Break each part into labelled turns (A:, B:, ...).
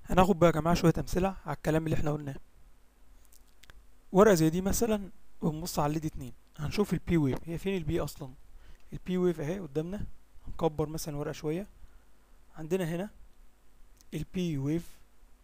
A: هناخد بقى يا جماعة شوية أمثلة على الكلام اللي احنا قلناه ورقة زي دي مثلا ونبص على الليد اتنين هنشوف البي ويف هي فين البي أصلا البي ويف اهي قدامنا هنكبر مثلا ورقة شوية عندنا هنا البي ويف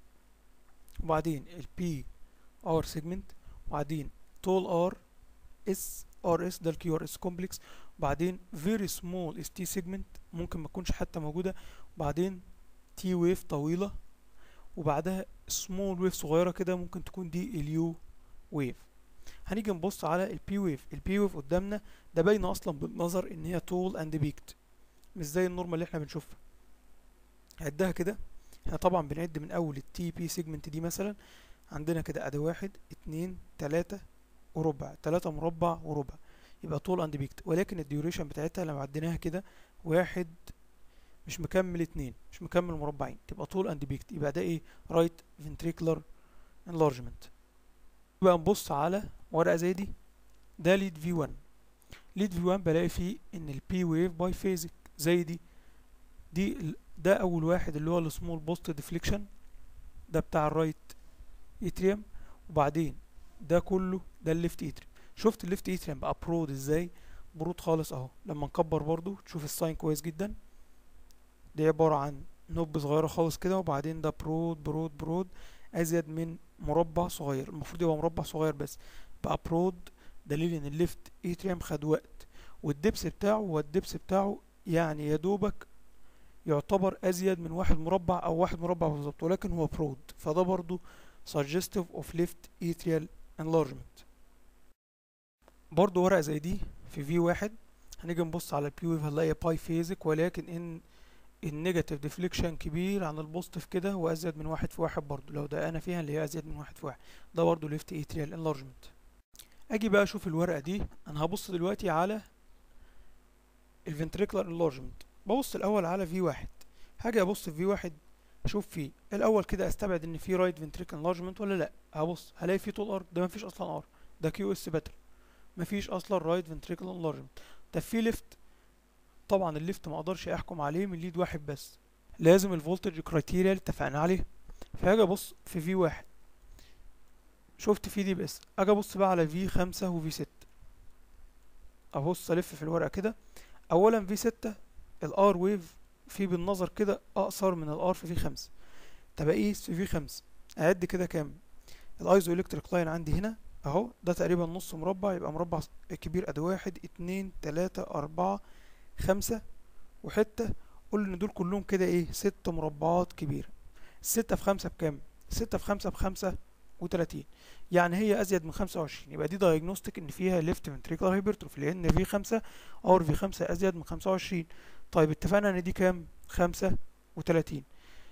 A: وبعدين البي ار سيجمنت وبعدين طول ار اس ار اس ده الكيو ار اس كومبلكس وبعدين فيري سمول اس تي سيجمنت ممكن ما تكونش حتى موجودة وبعدين تي ويف طويلة وبعدها سمول ويف صغيرة كده ممكن تكون دي اليو ويف هنيجي نبص على البي ويف البي ويف قدامنا ده باينة اصلا بالنظر ان هي طول اند بيكت مش زي النورمال اللي احنا بنشوفها عدها كده احنا طبعا بنعد من اول التي بي سيجمنت دي مثلا عندنا كده ادي واحد اتنين تلاتة وربع تلاتة مربع وربع يبقى طول اند بيكت ولكن الديوريشن بتاعتها لو عديناها كده واحد مش مكمل اتنين مش مكمل مربعين تبقى طول اند بيكت يبقى ده ايه رايت ventricular enlargement يبقى نبص على ورقة زي دي ده ليد في 1 ليد في 1 بلاقي فيه ان البي ويف باي فيزك زي دي دي ال- ده اول واحد اللي هو السمول بوست ديفليكشن ده بتاع الرايت اتريوم وبعدين ده كله ده الليفت اتريوم شفت الليفت اتريوم بقى برود ازاي برود خالص اهو لما نكبر برضو تشوف الساين كويس جدا دي عبارة عن نوب صغيرة خالص كده وبعدين ده برود برود برود ازيد من مربع صغير المفروض يبقى مربع صغير بس بقى برود دليل ان الليفت اتريوم خد وقت والدبس بتاعه والدبس بتاعه يعني يا دوبك يعتبر ازيد من واحد مربع او واحد مربع بالظبط ولكن هو برود فده برضو suggestive of left atrial enlargement برضو ورقة زي دي في في واحد هنيجي نبص على البي ويف هنلاقي باي فيزك ولكن ان النيجاتيف ديفليكشن كبير عن البوزيتيف كده وازيد من واحد في واحد برضو لو دققنا فيها اللي هي ازيد من واحد في واحد ده برضو ليفت اتريال انلارجمنت اجي بقى اشوف الورقة دي انا هبص دلوقتي على الفنتريكولار انلارجمنت ببص الاول على في واحد هاجي ابص في في واحد اشوف فيه الاول كده استبعد ان في رايت فنتريكل انلارجمنت ولا لا هبص هلاقي في طول ار ده مفيش اصلا ار ده كيو اس باتر مفيش اصلا رايت فنتريكل انلارجمنت طب في ليفت طبعا الليفت ما اقدرش احكم عليه من ليد واحد بس لازم الفولتج كرايتيريا اللي اتفقنا عليه فهاجي ابص في في واحد شفت في دي بس اجي ابص بقى على في خمسة وفي ستة ابص الف في الورقة كده اولا في ستة الار ويف في بالنظر كده اقصر من الار في في خمسة طب اقيس في في خمسة اعد كده كام الايزو الكتريك لاين عندي هنا اهو ده تقريبا نص مربع يبقى مربع كبير ادي واحد اتنين تلاتة اربعة خمسة وحتة قول ان دول كلهم كده ايه ست مربعات كبيرة الستة في خمسة بكام ستة في خمسة بخمسة وتلاتين يعني هي ازيد من خمسة وعشرين يبقى دي دايجنوستيك ان فيها ليفت فنتريكولار هيبرتروفي لان في خمسة ار في خمسة ازيد من خمسة وعشرين طيب اتفقنا ان دي كام خمسة وتلاتين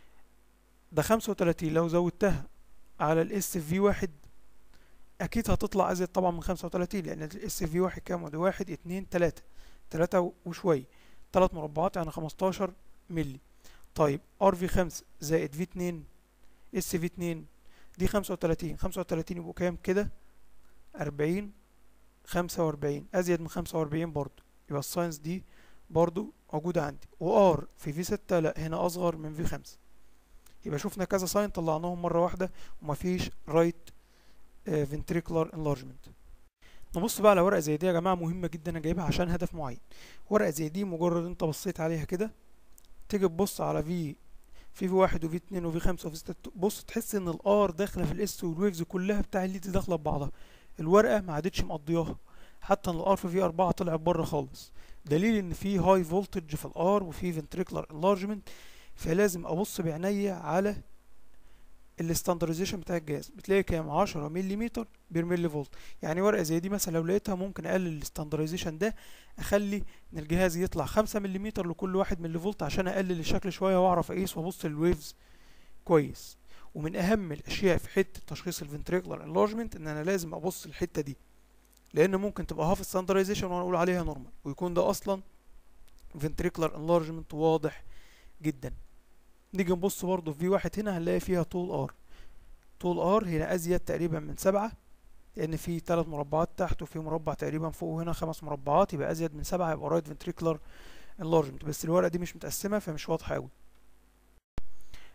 A: ده خمسة وتلاتين لو زودتها على الاس في واحد اكيد هتطلع ازيد طبعا من خمسة وتلاتين لان الاس في واحد كام ده واحد اتنين تلاتة تلاتة وشوية تلات مربعات يعني خمستاشر ملي طيب ار في خمسة زائد في اتنين اس في اتنين دي خمسة وتلاتين خمسة وتلاتين يبقوا كام كده أربعين خمسة وأربعين أزيد من خمسة وأربعين برضو يبقى الساينس دي برضو موجودة عندي وار في في ستة لأ هنا أصغر من في خمسة يبقى شفنا كذا ساين طلعناهم مرة واحدة ومفيش رايت فنتريكولار انلارجمنت نبص بقى على ورقة زي دي يا جماعة مهمة جدا أنا جايبها عشان هدف معين ورقة زي دي مجرد أنت بصيت عليها كده تيجي تبص على في في في واحد وفي اتنين وفي خمسة وفي ستة بص تحس ان الار داخلة في الاس والويفز كلها بتاع الليد داخلة ببعضها الورقة ما عادتش مقضياها حتى ان الار في في اربعة طلعت بره خالص دليل ان في هاي فولتج في الار وفي فنتريكولار انلارجمنت فلازم ابص بعينيا على الستاندرزيشن بتاع الجهاز بتلاقي كام 10 ملم بير ملي فولت يعني ورقه زي دي مثلا لو لقيتها ممكن اقلل الستاندرزيشن ده اخلي ان الجهاز يطلع 5 ملم لكل واحد ملي فولت عشان اقلل الشكل شويه واعرف اقيس وابص للويفز كويس ومن اهم الاشياء في حته تشخيص الفنتريكولار انلارجمنت ان انا لازم ابص الحته دي لان ممكن تبقى هاف ستاندرزيشن وانا اقول عليها نورمال ويكون ده اصلا فنتريكولار انلارجمنت واضح جدا نيجي نبص برضه في واحد هنا هنلاقي فيها طول ار طول ار هنا ازيد تقريبا من سبعة لان في تلات مربعات تحت وفي مربع تقريبا فوق هنا خمس مربعات يبقى ازيد من سبعة يبقى رايت فنتريكولار انلارجمنت بس الورقة دي مش متقسمة فمش واضحة اوي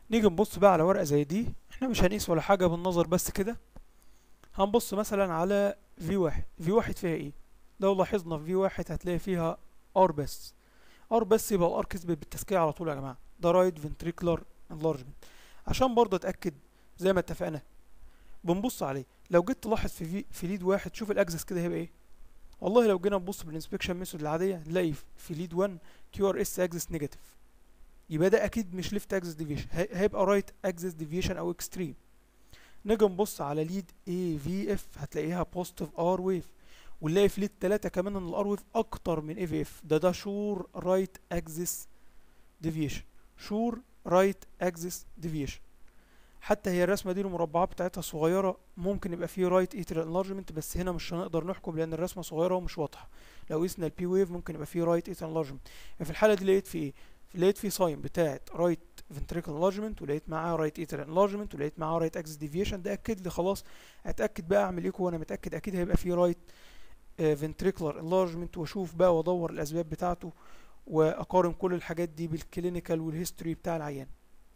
A: نيجي نبص بقى على ورقة زي دي احنا مش هنقيس ولا حاجة بالنظر بس كده هنبص مثلا على في واحد في واحد فيها ايه لو لاحظنا في في واحد هتلاقي فيها ار بس ار بس يبقى الار كسبت بالتسكية على طول يا جماعة ده رايت فنتريكولار انلارجمنت عشان برضه اتأكد زي ما اتفقنا بنبص عليه لو جيت تلاحظ في في, في ليد واحد شوف الاكسس كده هيبقى ايه والله لو جينا نبص بالانسبكشن ميثود العادية نلاقي في ليد 1 كيو ار اس اكسس نيجاتيف يبقى ده اكيد مش ليفت اكسس ديفيشن هيبقى رايت اكسس ديفيشن او اكستريم نيجي نبص على ليد اي في اف هتلاقيها بوزيتيف ار ويف ونلاقي في ليد 3 كمان ان الار ويف اكتر من اي في اف ده ده شور رايت اكسس ديفيشن شور رايت اكسس ديفيشن حتى هي الرسمه دي المربعات بتاعتها صغيره ممكن يبقى فيه رايت ايتر انلارجمنت بس هنا مش هنقدر نحكم لان الرسمه صغيره ومش واضحه لو قسنا البي ويف ممكن يبقى فيه رايت ايتر انلارجمنت في الحاله دي لقيت في ايه لقيت في ساين بتاعت رايت ventricular enlargement ولقيت معاه رايت ايتر enlargement ولقيت معاه رايت اكسس ديفيشن ده اكد لي خلاص اتاكد بقى اعمل ايكو وانا متاكد اكيد هيبقى في رايت ventricular enlargement واشوف بقى وادور الاسباب بتاعته واقارن كل الحاجات دي بالكلينيكال والهيستوري بتاع العيان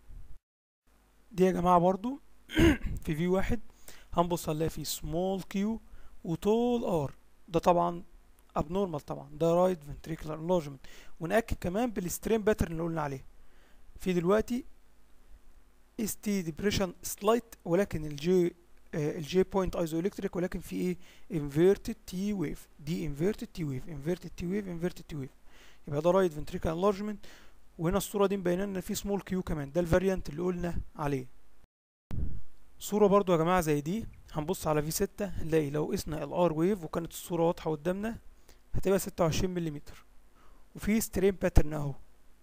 A: دي يا جماعه برضو في في واحد هنبص هنلاقي في سمول كيو وتول ار ده طبعا abnormal طبعا ده رايت ventricular enlargement ونأكد كمان بالسترين باترن اللي قلنا عليه في دلوقتي اس تي ديبريشن سلايت ولكن الجي الجي بوينت ايزو الكتريك ولكن في ايه انفيرتد تي ويف دي انفيرتد تي ويف انفيرتد تي ويف انفيرتد تي ويف يبقى ده رايت ventricular enlargement وهنا الصوره دي مبينه لنا في سمول كيو كمان ده الفاريانت اللي قلنا عليه صوره برضو يا جماعه زي دي هنبص على في 6 نلاقي لو قسنا الار ويف وكانت الصوره واضحه قدامنا هتبقى 26 ملم وفي سترين باترن اهو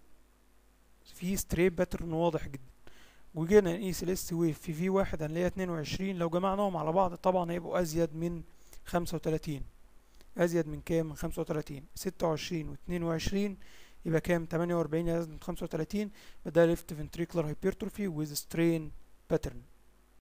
A: في سترين باترن واضح جدا وجينا نقيس الاس ويف في في واحد هنلاقيها 22 لو جمعناهم على بعض طبعا هيبقوا ازيد من 35 ازيد من كام من 35 26 و22 يبقى كام 48 ازيد من 35 يبقى ده ليفت فنتريكولار هايبرتروفي ويز سترين باترن